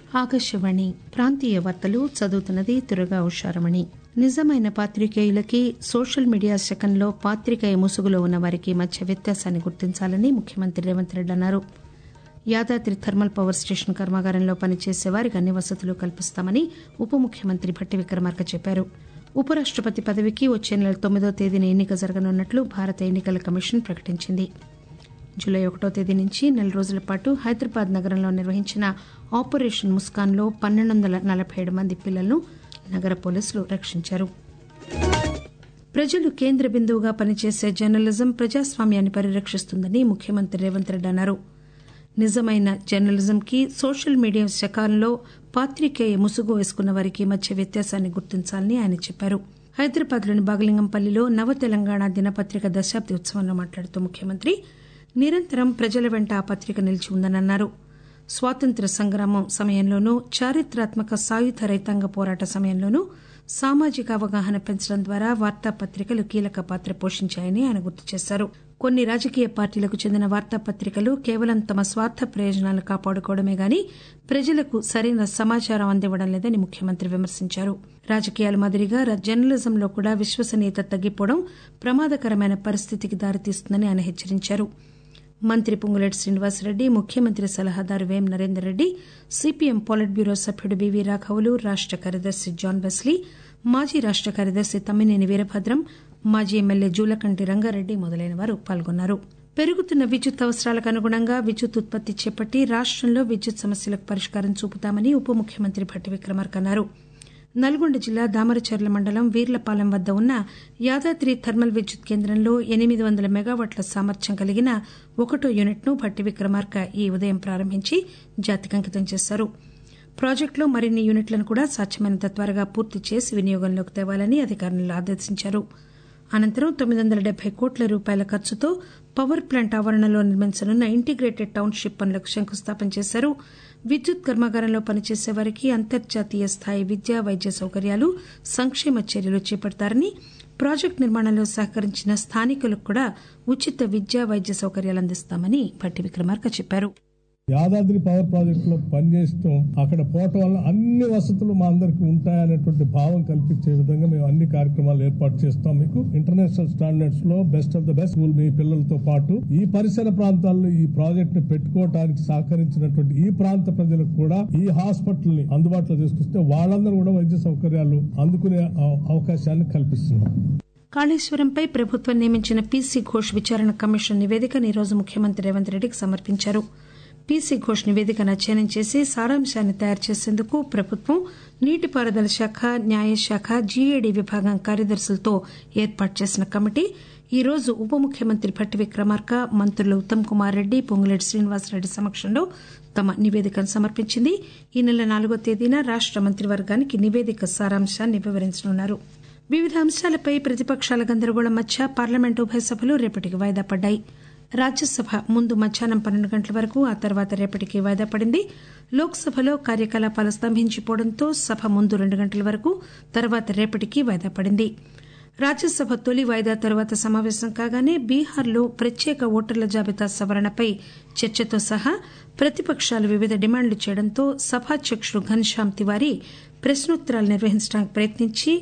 ఆకాశవాణి ప్రాంతీయ వార్తలు చదువుతున్నది తురగా ఉషారమణి నిజమైన పాత్రికేయులకి సోషల్ మీడియా శకంలో పాత్రికేయ ముసుగులో ఉన్న వారికి మధ్య వ్యత్యాసాన్ని గుర్తించాలని ముఖ్యమంత్రి రేవంత్ రెడ్డి అన్నారు యాదాద్రి థర్మల్ పవర్ స్టేషన్ కర్మాగారంలో పనిచేసే వారికి అన్ని వసతులు కల్పిస్తామని ఉప ముఖ్యమంత్రి భట్టి విక్రమార్క చెప్పారు ఉపరాష్టపతి పదవికి వచ్చే నెల తొమ్మిదో తేదీన ఎన్నిక జరగనున్నట్లు భారత ఎన్నికల కమిషన్ ప్రకటించింది జూలై ఒకటో తేదీ నుంచి నెల రోజుల పాటు హైదరాబాద్ నగరంలో నిర్వహించిన ఆపరేషన్ ముస్కాన్లో పన్నెండు వందల నలభై ఏడు మంది పిల్లలను నగర పోలీసులు రక్షించారు ప్రజలు కేంద్ర బిందువుగా పనిచేసే జర్నలిజం ప్రజాస్వామ్యాన్ని పరిరక్షిస్తుందని ముఖ్యమంత్రి రేవంత్ రెడ్డి అన్నారు నిజమైన జర్నలిజంకి సోషల్ మీడియా శకాల్లో పాత్రికేయ ముసుగు వేసుకున్న వారికి మధ్య వ్యత్యాసాన్ని గుర్తించాలని ఆయన చెప్పారు హైదరాబాద్లోని బాగలింగంపల్లిలో నవ తెలంగాణ దినపత్రిక దశాబ్ది ఉత్సవంలో మాట్లాడుతూ ముఖ్యమంత్రి నిరంతరం ప్రజల వెంట ఆ పత్రిక నిలిచి ఉందని అన్నారు స్వాతంత్ర్య సంగ్రామం సమయంలోనూ చారిత్రాత్మక సాయుధ రైతాంగ పోరాట సమయంలోనూ సామాజిక అవగాహన పెంచడం ద్వారా వార్తాపత్రికలు కీలక పాత్ర పోషించాయని ఆయన గుర్తు చేశారు కొన్ని రాజకీయ పార్టీలకు చెందిన వార్తాపత్రికలు కేవలం తమ స్వార్థ ప్రయోజనాలను కాపాడుకోవడమే గాని ప్రజలకు సరైన సమాచారం అందివ్వడం లేదని ముఖ్యమంత్రి విమర్శించారు రాజకీయాల మాదిరిగా జర్నలిజంలో కూడా విశ్వసనీయత తగ్గిపోవడం ప్రమాదకరమైన పరిస్థితికి దారితీస్తుందని ఆయన హెచ్చరించారు మంత్రి పొంగులేటి శ్రీనివాసరెడ్డి ముఖ్యమంత్రి సలహాదారు Vem Narender Reddy CPM polit bureau సభ్యుడు బివి రాఘవులు రాష్ట కార్యదర్శి జాన్ వెస్లీ మాజీ రాష్ట కార్యదర్శి తమ్మినేని వీరభద్రం మాజీ ఎమ్మెల్యే జూలకంటి రంగారెడ్డి మొదలైన వారు పాల్గొన్నారు పెరుగుతున్న విద్యుత్ అవసరాలకు అనుగుణంగా విద్యుత్ ఉత్పత్తి చేపట్టి రాష్టంలో విద్యుత్ సమస్యలకు పరిష్కారం చూపుతామని ఉప ముఖ్యమంత్రి భట్టి విక్రమార్క అన్నారు నల్గొండ జిల్లా దామరచర్ల మండలం వీర్లపాలెం వద్ద ఉన్న యాదాద్రి థర్మల్ విద్యుత్ కేంద్రంలో ఎనిమిది వందల మెగావాట్ల సామర్థ్యం కలిగిన ఒకటో యూనిట్ ను భట్టి విక్రమార్క ఈ ఉదయం ప్రారంభించి జాతికంకితం చేశారు ప్రాజెక్టులో మరిన్ని యూనిట్లను కూడా సాధ్యమైనంత త్వరగా పూర్తి చేసి వినియోగంలోకి తేవాలని అధికారులను ఆదేశించారు అనంతరం తొమ్మిది వందల డెబ్బై కోట్ల రూపాయల ఖర్చుతో పవర్ ప్లాంట్ ఆవరణలో నిర్మించనున్న ఇంటిగ్రేటెడ్ టౌన్షిప్ పనులకు శంకుస్థాపన చేశారు విద్యుత్ కర్మాగారంలో పనిచేసే వారికి అంతర్జాతీయ స్థాయి విద్య వైద్య సౌకర్యాలు సంక్షేమ చర్యలు చేపడతారని ప్రాజెక్టు నిర్మాణంలో సహకరించిన స్థానికులకు కూడా ఉచిత విద్య వైద్య సౌకర్యాలు అందిస్తామని భట్టి విక్రమార్క చెప్పారు యాదాద్రి పవర్ ప్రాజెక్ట్ లో పనిచేయడం అక్కడ పోవటం వల్ల అన్ని వసతులు మా అందరికి ఉంటాయనేటువంటి భావం కల్పించే విధంగా మేము అన్ని కార్యక్రమాలు ఏర్పాటు చేస్తాం మీకు ఇంటర్నేషనల్ స్టాండర్డ్స్ లో best of the best school మీ పిల్లలతో పాటు ఈ పరిసర ప్రాంతాల్లో ఈ ప్రాజెక్ట్ ని పెట్టుకోవడానికి సహకరించినటువంటి ఈ ప్రాంత ప్రజలకు కూడా ఈ హాస్పిటల్ ని అందుబాటులో తీసుకొస్తే వాళ్ళందరూ కూడా వైద్య సౌకర్యాలు అందుకునే అవకాశాన్ని కల్పిస్తున్నాం కాళేశ్వరంపై ప్రభుత్వం నియమించిన పీసీ ఘోష్ విచారణ కమిషన్ నివేదికను ఈరోజు ముఖ్యమంత్రి రేవంత్ రెడ్డికి సమర్పించారు పీసీ ఘోష్ నివేదికను అధ్యయనం చేసి సారాంశాన్ని తయారు చేసేందుకు ప్రభుత్వం నీటిపారుదల శాఖ న్యాయశాఖ జీఏడీ విభాగం కార్యదర్శులతో ఏర్పాటు చేసిన కమిటీ ఈ రోజు ఉప ముఖ్యమంత్రి భట్టి విక్రమార్క మంత్రులు ఉత్తమ్ కుమార్ రెడ్డి పొంగులేటి శ్రీనివాసరెడ్డి సమక్షంలో తమ నివేదికను సమర్పించింది ఈ నెల నాలుగో తేదీన రాష్ట మంత్రివర్గానికి నివేదిక సారాంశాన్ని వివరించనున్నారు వివిధ అంశాలపై ప్రతిపక్షాల గందరగోళం మధ్య పార్లమెంటు ఉభయ సభలు రేపటికి వాయిదా పడ్డాయి రాజ్యసభ ముందు మధ్యాహ్నం పన్నెండు గంటల వరకు ఆ తర్వాత రేపటికి వాయిదా పడింది లోక్సభలో కార్యకలాపాలు స్తంభించిపోవడంతో సభ ముందు రెండు గంటల వరకు తర్వాత రేపటికి వాయిదా పడింది రాజ్యసభ తొలి వాయిదా తర్వాత సమావేశం కాగానే బీహార్లో ప్రత్యేక ఓటర్ల జాబితా సవరణపై చర్చతో సహా ప్రతిపక్షాలు వివిధ డిమాండ్లు చేయడంతో సభాధ్యకుడు ఘన్శ్యామ్ తివారీ ప్రశ్నోత్తరాలు నిర్వహించడానికి ప్రయత్నించి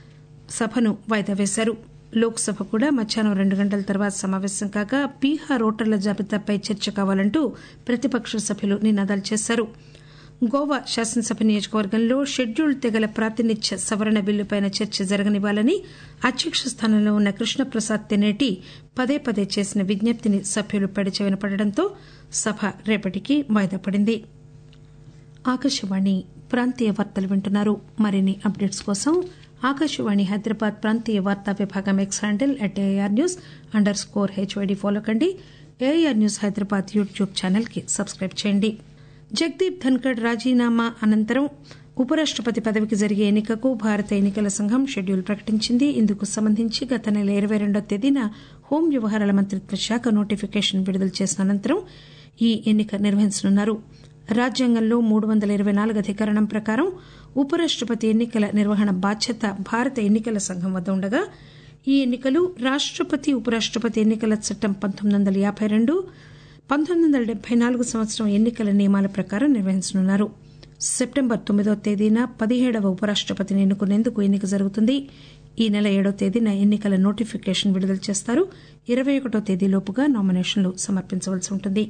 సభను వాయిదా వేశారు లోక్సభ కూడా మధ్యాహ్నం రెండు గంటల తర్వాత సమావేశం కాగా బీహార్ ఓటర్ల జాబితాపై చర్చ కావాలంటూ ప్రతిపక్ష సభ్యులు నినాదాలు చేశారు గోవా శాసనసభ నియోజకవర్గంలో షెడ్యూల్డ్ తెగల ప్రాతినిధ్య సవరణ బిల్లుపై చర్చ జరగనివ్వాలని అధ్యక్ష స్థానంలో ఉన్న కృష్ణప్రసాద్ తెనేటి పదే పదే చేసిన విజ్ఞప్తిని సభ్యులు పెడచెవిన పడడంతో సభ రేపటికి వాయిదా పడింది ఆకాశవాణి ప్రాంతీయ వార్తలు వింటున్నారు మరిన్ని అప్డేట్స్ కోసం ఆకాశవాణి హైదరాబాద్ ప్రాంతీయ వార్తా విభాగం X handle at AIR news underscore HYD follow కండి AIR news Hyderabad YouTube channel కి సబ్స్క్రైబ్ చేయండి జగదీప్ ధన్కడ్ రాజీనామా అనంతరం ఉపరాష్టపతి పదవికి జరిగే ఎన్నికకు భారత ఎన్నికల సంఘం షెడ్యూల్ ప్రకటించింది ఇందుకు సంబంధించి గత నెల ఇరవై రెండో తేదీన హోం వ్యవహారాల మంత్రిత్వ శాఖ నోటిఫికేషన్ విడుదల చేసిన అనంతరం ఈ ఎన్నిక నిర్వహించనున్నారు రాజ్యాంగంలో మూడు వందల ఇరవై నాలుగు అధికరణం ప్రకారం ఉపరాష్టపతి ఎన్నికల నిర్వహణ బాధ్యత భారత ఎన్నికల సంఘం వద్ద ఉండగా ఈ ఎన్నికలు రాష్టపతి ఉపరాష్టపతి ఎన్నికల చట్టం పంతొమ్మిది వందల యాబై రెండు పంతొమ్మిది వందల డెబ్బై నాలుగు సంవత్సరం ఎన్నికల నియమాల ప్రకారం నిర్వహించనున్నారు సెప్టెంబర్ తొమ్మిదో తేదీన పదిహేడవ ఉపరాష్టపతిని ఎన్నుకునేందుకు ఎన్నిక జరుగుతుంది ఈ నెల ఏడో తేదీన ఎన్నికల నోటిఫికేషన్ విడుదల చేస్తారు ఇరవై ఒకటో తేదీలోపుగా నామినేషన్లు సమర్పించవలసి ఉంటుంది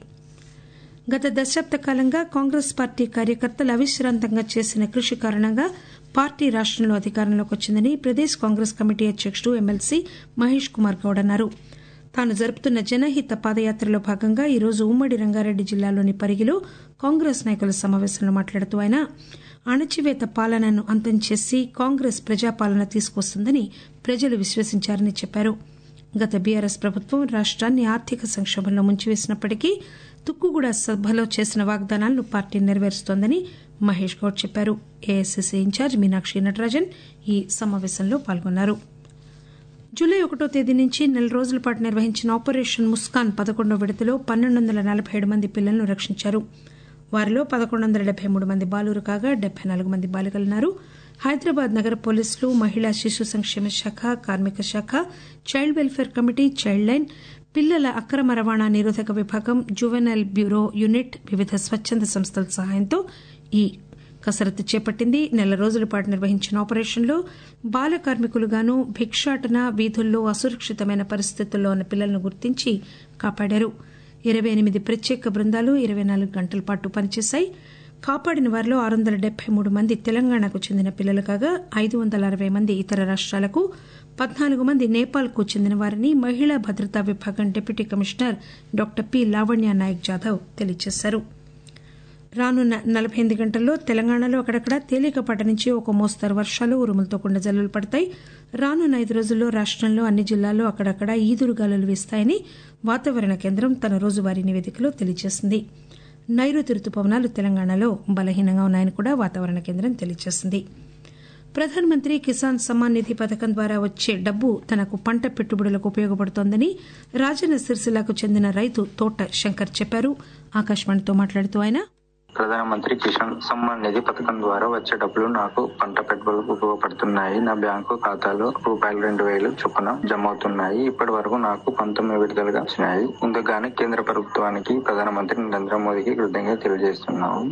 గత దశాబ్ద కాలంగా కాంగ్రెస్ పార్టీ కార్యకర్తలు అవిశ్రాంతంగా చేసిన కృషి కారణంగా పార్టీ రాష్టంలో అధికారంలోకి వచ్చిందని ప్రదేశ్ కాంగ్రెస్ కమిటీ అధ్యకుడు ఎమ్మెల్సీ మహేష్ కుమార్ గౌడ్ అన్నారు తాను జరుపుతున్న జనహిత పాదయాత్రలో భాగంగా ఈరోజు ఉమ్మడి రంగారెడ్డి జిల్లాలోని పరిగిలో కాంగ్రెస్ నాయకుల సమావేశంలో మాట్లాడుతూ ఆయన అణచివేత పాలనను అంతం చేసి కాంగ్రెస్ ప్రజాపాలన తీసుకొస్తుందని ప్రజలు విశ్వసించారని చెప్పారు గత బీఆర్ఎస్ ప్రభుత్వం రాష్ట్రాన్ని ఆర్థిక సంక్షోభంలో ముంచివేసినప్పటికీ తుక్కుగూడ సభలో చేసిన వాగ్దానాలను పార్టీ నెరవేరుస్తోందని మహేష్ గౌడ్ చెప్పారు ఏఐసిసి ఇన్ఛార్జ్ మీనాక్షి నటరాజన్ ఈ సమావేశంలో పాల్గొన్నారు జూలై ఒకటో తేదీ నుంచి నెల రోజుల పాటు నిర్వహించిన ఆపరేషన్ ముస్కాన్ పదకొండో విడతలో పన్నెండు వందల నలభై ఏడు మంది పిల్లలను రక్షించారు వారిలో పదకొండు వందల డెబ్బై మూడు మంది బాలురు కాగా డెబ్బై నాలుగు మంది బాలికలున్నారు హైదరాబాద్ నగర పోలీసులు మహిళా శిశు సంక్షేమ శాఖ కార్మిక శాఖ child welfare committee child line పిల్లల అక్రమ రవాణా నిరోధక విభాగం జువెనైల్ బ్యూరో యూనిట్ వివిధ స్వచ్చంద సంస్థల సహాయంతో ఈ కసరత్తు చేపట్టింది నెల రోజుల పాటు నిర్వహించిన ఆపరేషన్లో బాల కార్మికులుగాను భిక్షాటన వీధుల్లో అసురక్షితమైన పరిస్థితుల్లో ఉన్న పిల్లలను గుర్తించి కాపాడారు ఇరవై ఎనిమిది ప్రత్యేక బృందాలు ఇరవై నాలుగు గంటల పాటు పనిచేశాయి కాపాడిన వారిలో ఆరు వందల డెబ్బై మూడు మంది తెలంగాణకు చెందిన పిల్లలు కాగా ఐదు వందల అరవై మంది ఇతర రాష్ట్రాలకు పద్నాలుగు మంది నేపాల్కు చెందిన వారిని మహిళా భద్రతా విభాగం deputy commissioner doctor P Lavanya Naik Jadhav తెలియజేశారు రానున్న నలభై ఎనిమిది గంటల్లో తెలంగాణలో అక్కడక్కడ తేలికపాటి నుంచి ఒక మోస్తరు వర్షాలు ఉరుములతో కూడిన జల్లులు పడతాయి రానున్న ఐదు రోజుల్లో రాష్టంలో అన్ని జిల్లాల్లో అక్కడక్కడ ఈదురుగాలులు వీస్తాయని వాతావరణ కేంద్రం తన రోజువారీ నివేదికలో తెలియజేసింది నైరుతి రుతుపవనాలు తెలంగాణలో బలహీనంగా ఉన్నాయని కూడా వాతావరణ కేంద్రం తెలియజేసింది ప్రధానమంత్రి కిసాన్ సమ్మాన్ నిధి పథకం ద్వారా వచ్చే డబ్బు తనకు పంట పెట్టుబడులకు ఉపయోగపడుతోందని రాజన్న సిరిసిల్లాకు చెందిన రైతు తోట శంకర్ చెప్పారు ఆకాశవాణితో మాట్లాడుతూ ఆయన ప్రధానమంత్రి కిసాన్ సమ్మాన్ నిధి పథకం ద్వారా వచ్చే డబ్బులు నాకు పంట పెట్టుబడులకు ఉపయోగపడుతున్నాయి నా బ్యాంకు ఖాతాలో రూపాయలు రెండు వేలు చొప్పున జమ అవుతున్నాయి ఇప్పటి వరకు నాకు పంతొమ్మిది విడుదలగా వచ్చినాయి ఇందుకు కేంద్ర ప్రభుత్వానికి ప్రధానమంత్రి నరేంద్ర మోదీకి కృతజ్ఞత తెలియజేస్తున్నాము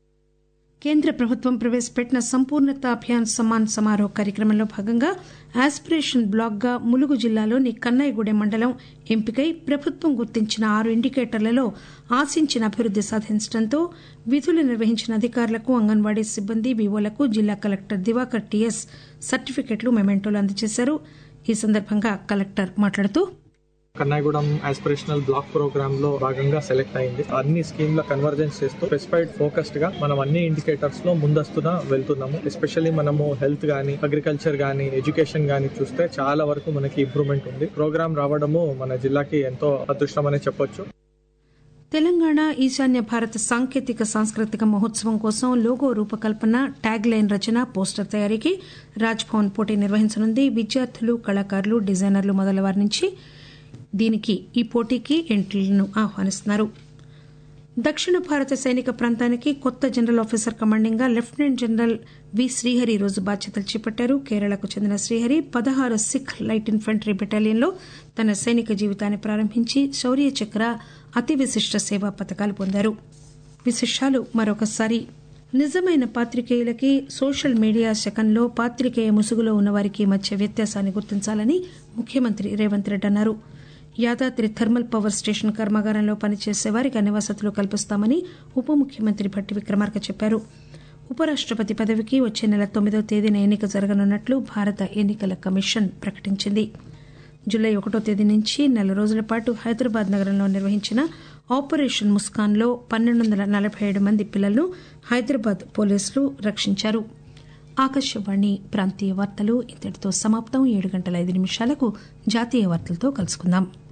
కేంద్ర ప్రభుత్వం ప్రవేశపెట్టిన సంపూర్ణత అభియాన్ సమ్మాన్ సమారోహ్ కార్యక్రమంలో భాగంగా ఆస్పిరేషన్ బ్లాక్ గా ములుగు జిల్లాలోని కన్నయ్యగూడెం మండలం ఎంపికై ప్రభుత్వం గుర్తించిన ఆరు ఇండికేటర్లలో ఆశించిన అభివృద్ది సాధించడంతో విధులు నిర్వహించిన అధికారులకు అంగన్వాడీ సిబ్బంది వివోలకు జిల్లా కలెక్టర్ దివాకర్ టీఎస్ సర్టిఫికెట్లు మెమెంటోలు అందజేశారు ఈ సందర్భంగా కలెక్టర్ మాట్లాడుతూ కన్నాగూడెం ఆస్పిరేషనల్ బ్లాక్ ప్రోగ్రామ్ లో భాగంగా సెలెక్ట్ అయింది అన్ని స్కీమ్ లో కన్వర్జెన్స్ చేస్తూ స్పెసిఫైడ్ ఫోకస్డ్ గా మనం అన్ని ఇండికేటర్స్ లో ముందస్తున వెళ్తున్నాము ఎస్పెషల్లీ మనము హెల్త్ గానీ అగ్రికల్చర్ గానీ ఎడ్యుకేషన్ గానీ చూస్తే చాలా వరకు మనకి ఇంప్రూవ్మెంట్ ఉంది ప్రోగ్రామ్ రావడము మన జిల్లాకి ఎంతో అదృష్టం అనే చెప్పొచ్చు తెలంగాణ ఈశాన్య భారత సాంకేతిక సాంస్కృతిక మహోత్సవం కోసం లోగో రూపకల్పన ట్యాగ్ లైన్ రచన పోస్టర్ తయారీకి రాజ్ భవన్ పోటీ నిర్వహించనుంది విద్యార్థులు కళాకారులు డిజైనర్లు మొదల వారి నుంచి దీనికి ఈ పోటీకి ఎంట్రీలను ఆహ్వానిస్తున్నారు దక్షిణ భారత సైనిక ప్రాంతానికి కొత్త జనరల్ ఆఫీసర్ కమాండింగ్ గా లెఫ్టినెంట్ జనరల్ వి శ్రీహరి రోజు బాధ్యతలు చేపట్టారు కేరళకు చెందిన శ్రీహరి పదహారు సిక్ లైట్ ఇన్ఫంట్రీ బెటాలియన్లో తన సైనిక జీవితాన్ని ప్రారంభించి శౌర్య చక్ర అతి విశిష్ట సేవా పథకాలు పొందారు విశేషాలు మరొకసారి నిజమైన పాత్రికేయులకి సోషల్ మీడియా శకంలో పాత్రికేయ ముసుగులో ఉన్న వారికి మధ్య వ్యత్యాసాన్ని గుర్తించాలని ముఖ్యమంత్రి రేవంత్ రెడ్డి అన్నారు యాదాద్రి థర్మల్ పవర్ స్టేషన్ కర్మాగారంలో పనిచేసే వారికి అన్ని వసతులు కల్పిస్తామని ఉప ముఖ్యమంత్రి భట్టి విక్రమార్క చెప్పారు ఉపరాష్టపతి పదవికి వచ్చే నెల తొమ్మిదవ తేదీన ఎన్నిక జరగనున్నట్లు భారత ఎన్నికల కమిషన్ ప్రకటించింది జూలై ఒకటో తేదీ నుంచి నెల రోజుల పాటు హైదరాబాద్ నగరంలో నిర్వహించిన ఆపరేషన్ ముస్కాన్లో పన్నెండు వందల నలభై ఏడు మంది పిల్లలను హైదరాబాద్ పోలీసులు రక్షించారు ఆకాశవాణి ప్రాంతీయ వార్తలు ఇంతటితో సమాప్తం ఏడు గంటల ఐదు నిమిషాలకు జాతీయ వార్తలతో కలుసుకుందాం